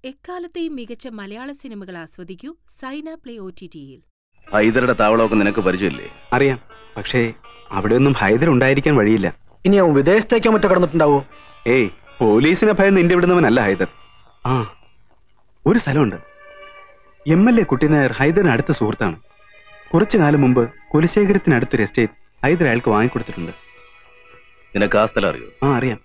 എക്കാലത്തെയും മികച്ച മലയാള സിനിമകൾ ആസ്വദിക്കൂ സൈന പ്ലേ ഒ ടി ടിയിൽ ഹൈദരുടെ താവളമൊക്കെ നിനക്ക് പരിചയമില്ലേ അറിയാം പക്ഷേ അവിടെയൊന്നും ഹൈദർ ഉണ്ടായിരിക്കാൻ വഴിയില്ല ഇനി അവൻ വിദേശത്തേക്കോ മറ്റോ കടന്നിട്ടുണ്ടാവോ ഏയ് പോലീസിനെ ഭയന്ന് ഇന്ത്യ വിടുന്നവനല്ല ഹൈദർ ആ ഒരു സ്ഥലമുണ്ട് എം എൽ എ കുട്ടിനായർ ഹൈദറിന് അടുത്ത സുഹൃത്താണ് കുറച്ചു കാലം മുമ്പ് കുലശേഖരത്തിനടുത്തൊരു എസ്റ്റേറ്റ് ഹൈദർ അയാൾക്ക് വാങ്ങിക്കൊടുത്തിട്ടുണ്ട് നിനക്ക് ആ സ്ഥലം അറിയോ ആ അറിയാം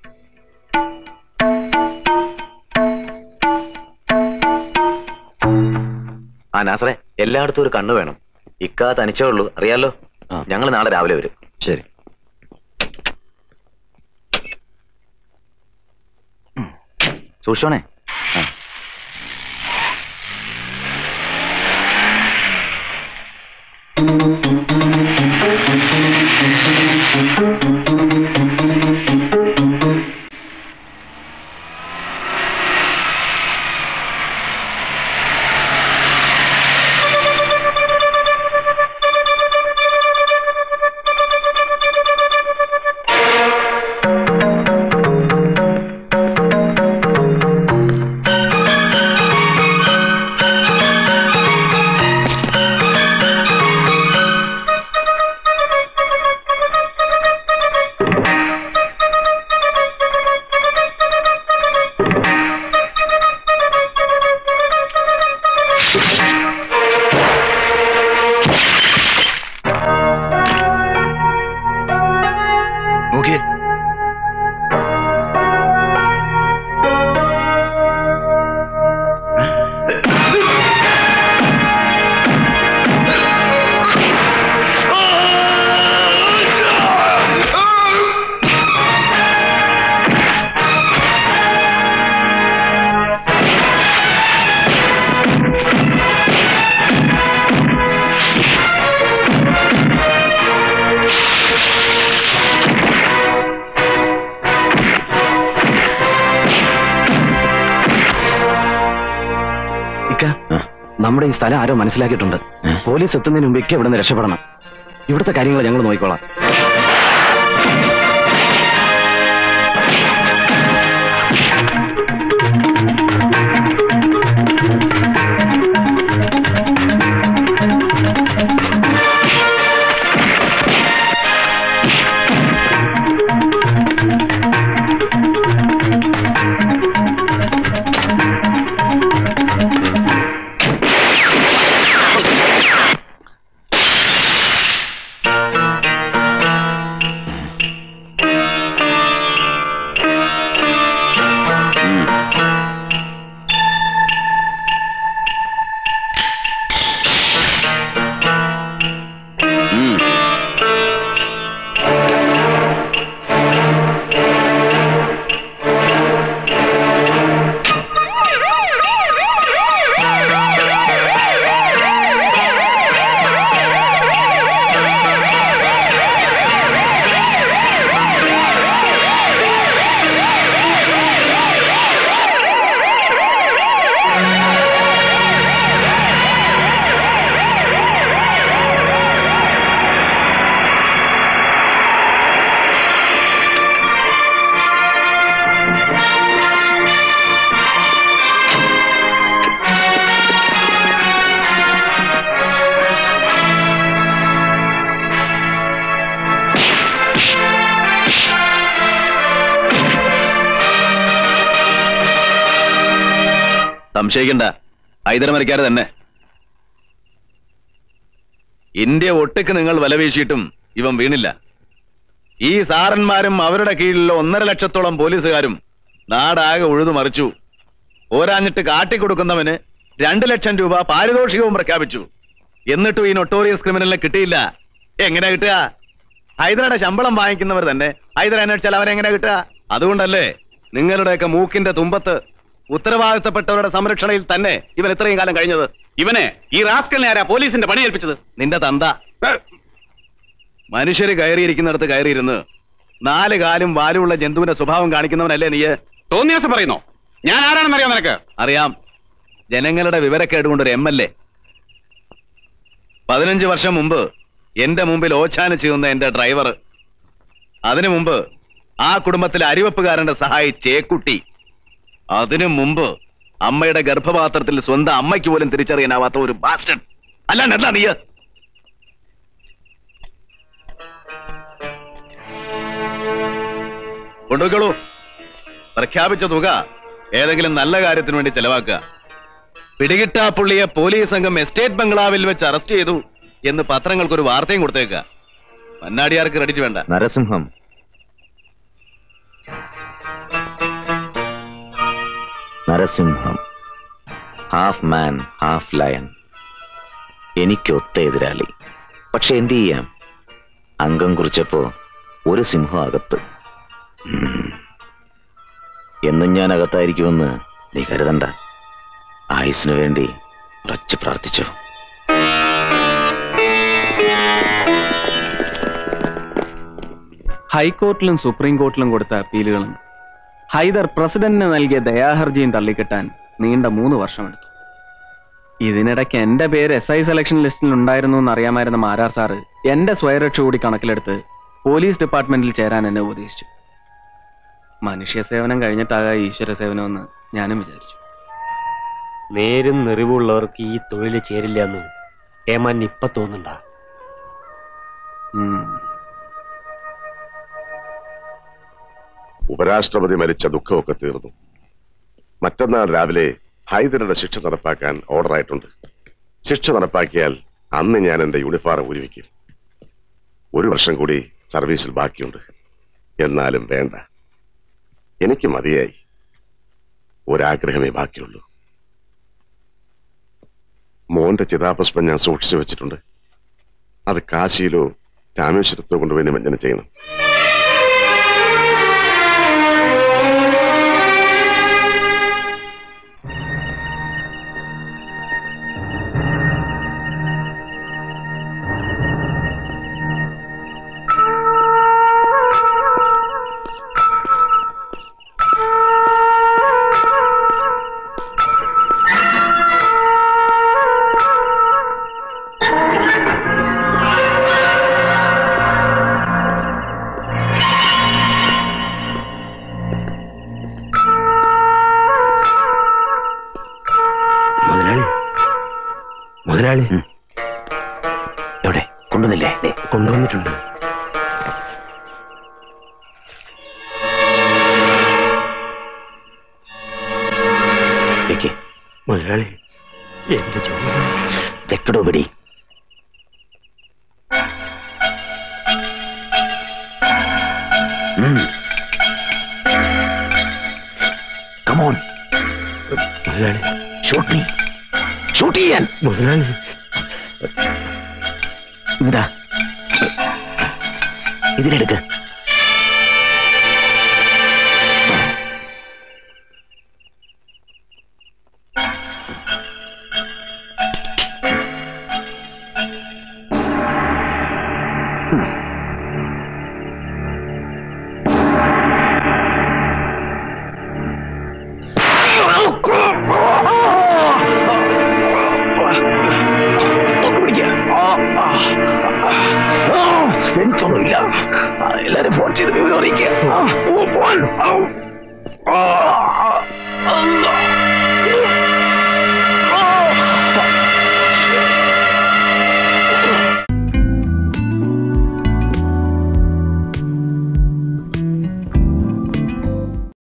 ആ നാസറെ എല്ലായിടത്തും ഒരു കണ്ണു വേണം ഇക്കാ തനിച്ചേ ഉള്ളൂ അറിയാലോ ഞങ്ങൾ നാളെ രാവിലെ വരും ശരി സൂക്ഷിച്ചോണേ ആ. നോക്കിയേ ഇക്ക നമ്മുടെ ഈ സ്ഥലം ആരോ മനസ്സിലാക്കിയിട്ടുണ്ട് പോലീസ് എത്തുന്നതിന് മുമ്പ് ഇക്ക ഇവിടെ നിന്ന് രക്ഷപ്പെടണം ഇവിടുത്തെ കാര്യങ്ങൾ ഞങ്ങൾ നോക്കിക്കോളാം സംശയിക്കണ്ട ഹൈദർ മരിക്കാതെ തന്നെ ഇന്ത്യ ഒട്ടുക്ക് നിങ്ങൾ വലവീശിയിട്ടും ഇവൻ വീണില്ല ഈ സാറന്മാരും അവരുടെ കീഴിലുള്ള ഒന്നര ലക്ഷത്തോളം പോലീസുകാരും നാടാകെ ഉഴുതു മറിച്ചു പോരാഞ്ഞിട്ട് കാട്ടിക്കൊടുക്കുന്നവന് രണ്ടു ലക്ഷം രൂപ പാരിതോഷികവും പ്രഖ്യാപിച്ചു എന്നിട്ടും ഈ നൊട്ടോറിയസ് ക്രിമിനലിനെ കിട്ടിയില്ല എങ്ങനെ കിട്ടുക ഹൈദരയുടെ ശമ്പളം വാങ്ങിക്കുന്നവർ തന്നെ ഹൈദര അന്വേഷിച്ചാൽ അവരെങ്ങനെ കിട്ടുക അതുകൊണ്ടല്ലേ നിങ്ങളുടെയൊക്കെ മൂക്കിന്റെ തുമ്പത്ത് ഉത്തരവാദിത്തപ്പെട്ടവരുടെ സംരക്ഷണയിൽ തന്നെ ഇവൻ ഇത്രയും കാലം കഴിഞ്ഞത് ഇവനെ ഈ റാസ്കലിനെ ആരാ പോലീസിന്റെ പണി ഏൽപ്പിച്ചത് നിന്റെ തന്ത മനുഷ്യര് കയറിയിരിക്കുന്നിടത്ത് കയറിയിരുന്ന് നാല് കാലും വാലുമുള്ള ജന്തുവിന്റെ സ്വഭാവം കാണിക്കുന്നവനല്ലേ നീ തോന്നിയാസം പറയുന്നോ ഞാൻ ആരാണെന്ന് അറിയാം നിനക്ക് അറിയാം ജനങ്ങളുടെ വിവരക്കേട് കൊണ്ടൊരു എം എൽ എ പതിനഞ്ച് വർഷം മുമ്പ് എന്റെ മുമ്പിൽ ഓച്ചാനിച്ച് നിന്ന എന്റെ ഡ്രൈവർ അതിനു മുമ്പ് ആ കുടുംബത്തിലെ അരിവപ്പുകാരന്റെ സഹായി ചേക്കുട്ടി അതിനു മുമ്പ് അമ്മയുടെ ഗർഭപാത്രത്തിൽ സ്വന്തം അമ്മയ്ക്ക് പോലും തിരിച്ചറിയാനാവാത്ത ഒരു ബാസ്റ്റൺ അല്ലാണ്ട് എന്താ നീ കൊണ്ടുപോയിക്കോളൂ പ്രഖ്യാപിച്ച തുക ഏതെങ്കിലും നല്ല കാര്യത്തിന് വേണ്ടി ചെലവാക്കുക പിടികിട്ടാ പുള്ളിയെ പോലീസ് സംഘം എസ്റ്റേറ്റ് ബംഗ്ലാവിൽ വെച്ച് അറസ്റ്റ് ചെയ്തു എന്ന് പത്രങ്ങൾക്ക് ഒരു വാർത്തയും കൊടുത്തേക്ക മന്നാടിയാർക്ക് ക്രെഡിറ്റ് വേണ്ട Narasimham Narasimham half man half lion എനിക്കൊത്ത എതിരാളി പക്ഷെ എന്തു ചെയ്യാം അംഗം കുറിച്ചപ്പോ ഒരു സിംഹം അകത്ത് ഉം. എന്നും ഞാൻ അകത്തായിരിക്കുമെന്ന് നീ കരുതണ്ട ആയുസിനു വേണ്ടി ഉറച്ചു പ്രാർത്ഥിച്ചു ഹൈക്കോർട്ടിലും സുപ്രീം കോർട്ടിലും കൊടുത്ത അപ്പീലുകളും ഹൈദർ പ്രസിഡന്റിന് നൽകിയ ദയാഹർജിയും തള്ളിക്കിട്ടാൻ നീണ്ട മൂന്ന് വർഷമെടുത്തു ഇതിനിടയ്ക്ക് എന്റെ പേര് എസ് ഐ സെലക്ഷൻ ലിസ്റ്റിൽ ഉണ്ടായിരുന്നു എന്ന് അറിയാമായിരുന്ന മാരാർ സാറ് എന്റെ സ്വയരക്ഷ കൂടി കണക്കിലെടുത്ത് പോലീസ് ഡിപ്പാർട്ട്മെന്റിൽ ചേരാൻ എന്നെ ഉപദേശിച്ചു മനുഷ്യ സേവനം കഴിഞ്ഞിട്ടാകാം ഈശ്വര സേവനമെന്ന് ഞാനും വിചാരിച്ചു നേരും നെറിവുള്ളവർക്ക് ഈ തൊഴിൽ ചേരില്ല എന്ന് ഏമാൻ ഇപ്പൊ തോന്നുന്നുണ്ട ഉം. ഉപരാഷ്ട്രപതി മരിച്ച ദുഃഖമൊക്കെ തീർന്നു മറ്റന്നാൾ രാവിലെ ഹൈദരുടെ ശിക്ഷ നടപ്പാക്കാൻ ഓർഡറായിട്ടുണ്ട് ശിക്ഷ നടപ്പാക്കിയാൽ അന്ന് ഞാൻ എന്റെ യൂണിഫോം ഊരിവെക്കും ഒരു വർഷം കൂടി സർവീസിൽ ബാക്കിയുണ്ട് എന്നാലും വേണ്ട എനിക്ക് മതിയായി ഒരാഗ്രഹമേ ബാക്കിയുള്ളൂ മോന്റെ ചിതാപുഷ്പം ഞാൻ സൂക്ഷിച്ചു വെച്ചിട്ടുണ്ട് അത് കാശിയിലോ രാമേശ്വരത്തോ കൊണ്ടുപോയി നിമഞ്ജനം ചെയ്യണം മുതലാളി മുതലാളി എവിടെ കൊണ്ടുവന്നില്ലേ കൊണ്ടുവന്നിട്ടുണ്ട് മുതലാളി എന്റെ വെക്കടോ പിടി കമോൺ മുതലാളി ഷൂട്ട് മീ ഷൂട്ട് ചെയ്യാൻ മുതലാളി ഇതാ ഇതിലെടുക്ക് എനിക്കൊന്നുമില്ല എല്ലാരും ഫോൺ ചെയ്ത് വിവരം അറിയിക്കുക